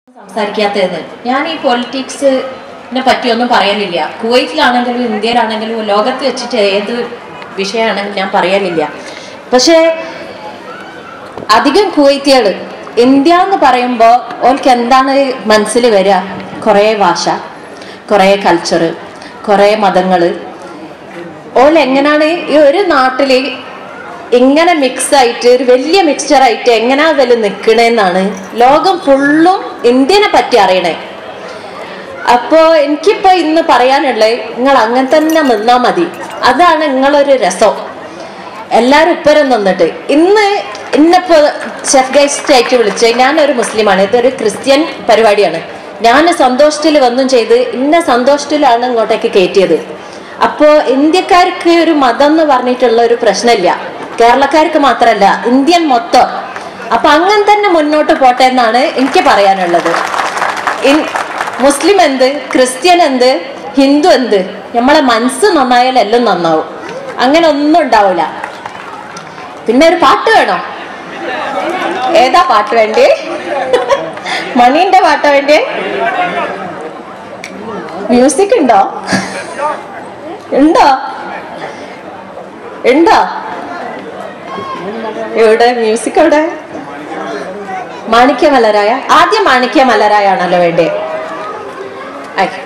സംസാരിക്കാത്തത് ഞാൻ ഈ പൊളിറ്റിക്സിനെ പറ്റിയൊന്നും പറയലില്ല കുവൈറ്റിലാണെങ്കിലും ഇന്ത്യയിലാണെങ്കിലും ലോകത്ത് വെച്ചിട്ട് ഏത് വിഷയമാണെങ്കിലും ഞാൻ പറയലില്ല പക്ഷേ അധികം കുവൈത്തികൾ ഇന്ത്യ എന്ന് പറയുമ്പോൾ ഓൾക്ക് എന്താണ് മനസ്സിൽ വരിക കുറേ ഭാഷ കുറേ കൾച്ചർ കുറേ മതങ്ങൾ ഓൾ എങ്ങനെയാണ് ഈ ഒരു നാട്ടിൽ ഇങ്ങനെ മിക്സ് ആയിട്ട് ഒരു വലിയ മിക്സ്ചർ ആയിട്ട് എങ്ങനെയാ അതിൽ നിൽക്കണേന്നാണ് ലോകം ഫുള്ളും ഇന്ത്യനെ പറ്റി അറിയണേ അപ്പോ എനിക്കിപ്പോ ഇന്ന് പറയാനുള്ളത് നിങ്ങൾ അങ്ങനെ തന്നെ നിന്നാ മതി അതാണ് നിങ്ങളൊരു രസം എല്ലാരും ഉപ്പരം നിന്നിട്ട് ഇന്ന് ഇന്നിപ്പോ ഷെഫ് ഗൈസ്റ്റ് ആയിട്ട് വിളിച്ച് ഞാനൊരു മുസ്ലിമാണ് ഇതൊരു ക്രിസ്ത്യൻ പരിപാടിയാണ് ഞാൻ സന്തോഷത്തിൽ വന്നും ചെയ്ത് ഇന്ന സന്തോഷത്തിലാണ് ഇങ്ങോട്ടേക്ക് കയറ്റിയത് അപ്പോ ഇന്ത്യക്കാർക്ക് ഒരു മതം എന്ന് പറഞ്ഞിട്ടുള്ള ഒരു പ്രശ്നമില്ല കേരളക്കാർക്ക് മാത്രമല്ല ഇന്ത്യൻ മൊത്തം അപ്പൊ അങ്ങനെ തന്നെ മുന്നോട്ട് പോട്ടെ എന്നാണ് എനിക്ക് പറയാനുള്ളത് ഇൻ- മുസ്ലിം എന്ത് ക്രിസ്ത്യൻ എന്ത് ഹിന്ദു എന്ത് നമ്മളെ മനസ്സ് നന്നായാൽ എല്ലാം നന്നാവും അങ്ങനെ ഒന്നും ഉണ്ടാവില്ല പിന്നെ ഒരു പാട്ട് വേണോ ഏതാ പാട്ട് വേണ്ടേ മണീന്റെ പാട്ടാ വേണ്ടേ മ്യൂസിക് ഉണ്ടോ ഉണ്ടോ ഉണ്ടോ എവിടെ മ്യൂസിക് എവിടെ മാണിക്യ മലരായ ആദ്യം മാണിക്യ മലരായാണല്ലോ വേണ്ടേ ആയിക്കോട്ടെ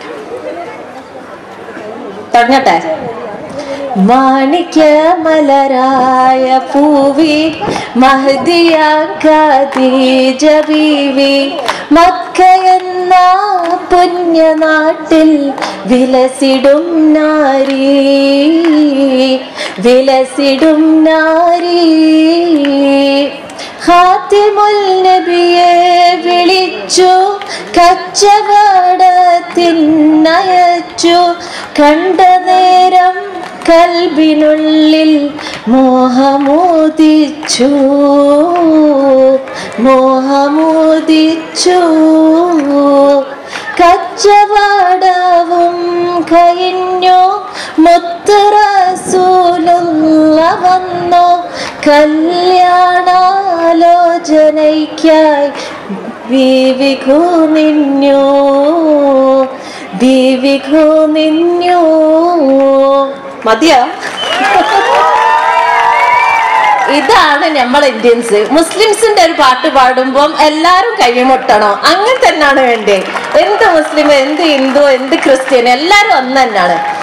തുടങ്ങട്ടെ മാണിക്യ മലരായ പൂവി മഹദിയ ഖദീജ ബീവി മക്ക എന്ന പുണ്യനാട്ടിൽ വിലസിടും നാരി വിലസിടും നാരി ഹാത്തിമുൽ നബിയെ വിളിച്ചു കച്ചവടത്തിനയച്ചു കണ്ട നേരം കൽബിനുള്ളിൽ മോഹമോദിച്ചു മോഹമോദിച്ചു കച്ചവടവും കഴിഞ്ഞു മുത്തറസൂലുള്ള വന്നു കല്യാണാലോചനയ്ക്കായി വിവിഘു നിന്നു വിവിഘു നിന്നു മതിയോ ഇതാണ് നമ്മൾ ഇന്ത്യൻസ് മുസ്ലിംസിന്റെ ഒരു പാട്ട് പാടുമ്പം എല്ലാരും കൈമുട്ടണം അങ്ങനെ തന്നെയാണ് വേണ്ടേ എന്ത് മുസ്ലിം എന്ത് ഹിന്ദു എന്ത് ക്രിസ്ത്യൻ എല്ലാരും ഒന്ന് തന്നെയാണ്